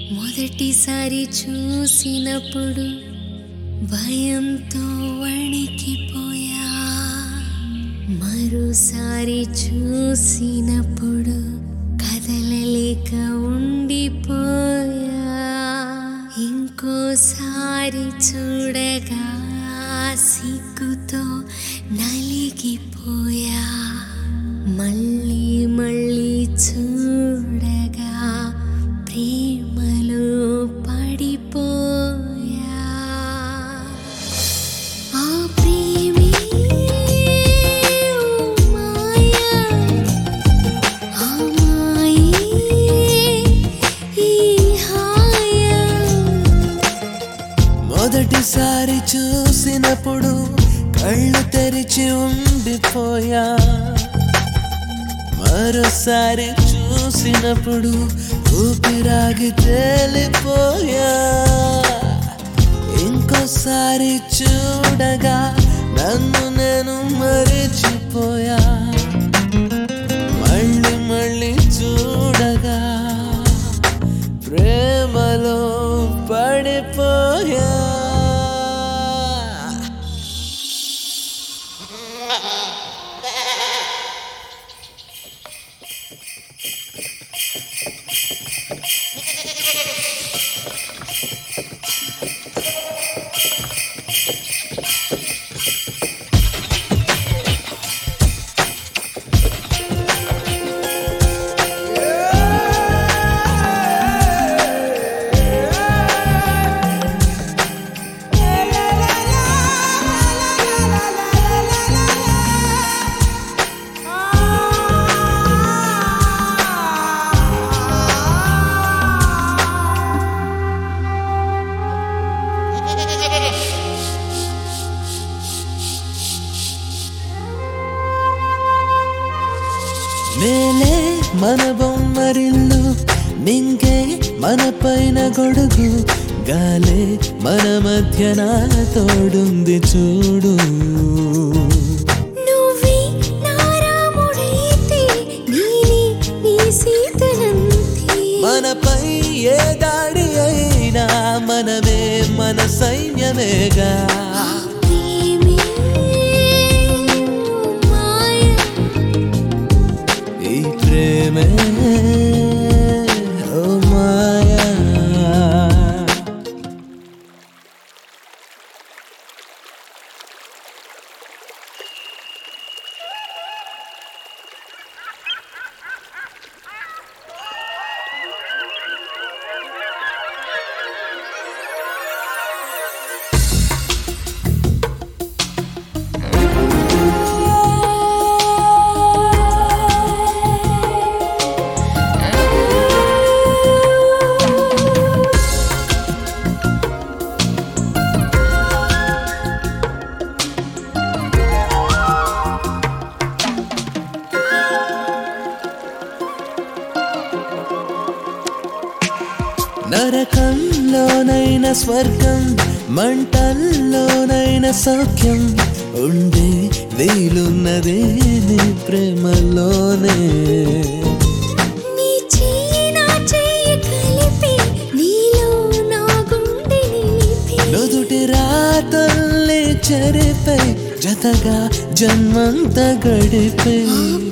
మొదటిసారి చూసినప్పుడు భయంతో వణికిపోయా మరోసారి చూసినప్పుడు కదలలేక ఉండిపోయా ఇంకోసారి చూడగా సిగ్గుతో నలిగిపోయా మళ్ళీ మళ్ళీ చూడగా ప్రేమలో పడిపోయా ఆ ప్రేమే ఓ మాయా ఆ మాయే ఈ హాయా మొదటిసారి చూసినప్పుడు కళ్ళు తెరిచి ఉండిపోయా మరోసారి చూసినప్పుడు ఊపిరాగి తేలిపోయా ఇంకోసారి చూడగా నన్ను నేను మరిచిపోయా మళ్ళీ మళ్ళీ చూడగా ప్రేమలో పడిపోయా నేనే మన బొమ్మరిల్లు నింగే మన పైన గొడుగు గాలే మన మధ్యన తోడుంది చూడు నువ్వే నా రాముడైతే నేనే నీ సీతనంతే మనపై ఏ దాడి అయినా మనమే మన సైన్యమేగా ప్రేమే ఓ మాయా ఈ ప్రేమే ఓ మాయా నరకంలోనైన స్వర్గం మంటల్లోనైన సౌఖ్యం ఉండే వీలున్నదే నీ ప్రేమలోనే నీ చెయ్యి నా చెయ్యి కలిపి నీలో నా గుండె నిలిపి నుదుటి రాతల్ని చెరిపై జతగా జన్మంత గడిపే ఆ